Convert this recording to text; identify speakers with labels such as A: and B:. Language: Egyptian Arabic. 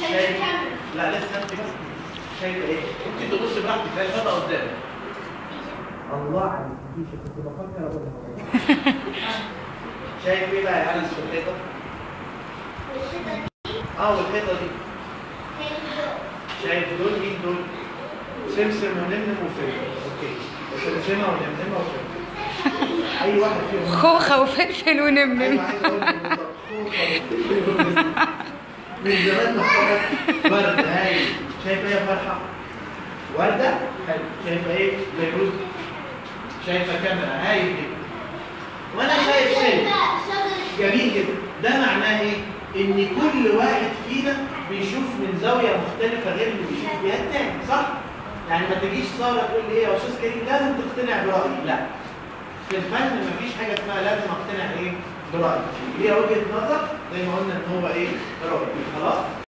A: شايف لا لسه انت بس شايفه ايه؟ انت تبص براحتك تلاقي خطأ قدامك الله عليك مفيش كنت بفكر اقولها شايف ايه بقى يا انس في الحيطه؟ اه والحيطه دي شايف دول مين دول؟ سمسم ونمنم وفلفل اوكي سمسمه ونمنمه وفلفل اي واحد فيهم
B: خوخة وفلفل ونمنم
A: أيوة، عايز أقول لك بالظبط. خوخة وفلفل. من زمان محتاجة وردة هاي شايفة ايه يا فرحة؟ وردة حلو شايفة ايه؟ بيروت شايفة كاميرا هاي دي وانا شايف سلك جميل جدا ده معناه ايه؟ ان كل واحد فينا بيشوف من زاويه مختلفه غير اللي بيشوف بيها التاني صح؟ يعني ما تجيش ساره تقول لي ايه يا استاذ كريم لازم تقتنع برايي لا في الفن مفيش حاجه اسمها لازم اقتنع ايه برايي ليها وجهه نظر زي ما قلنا ان هو ايه راي خلاص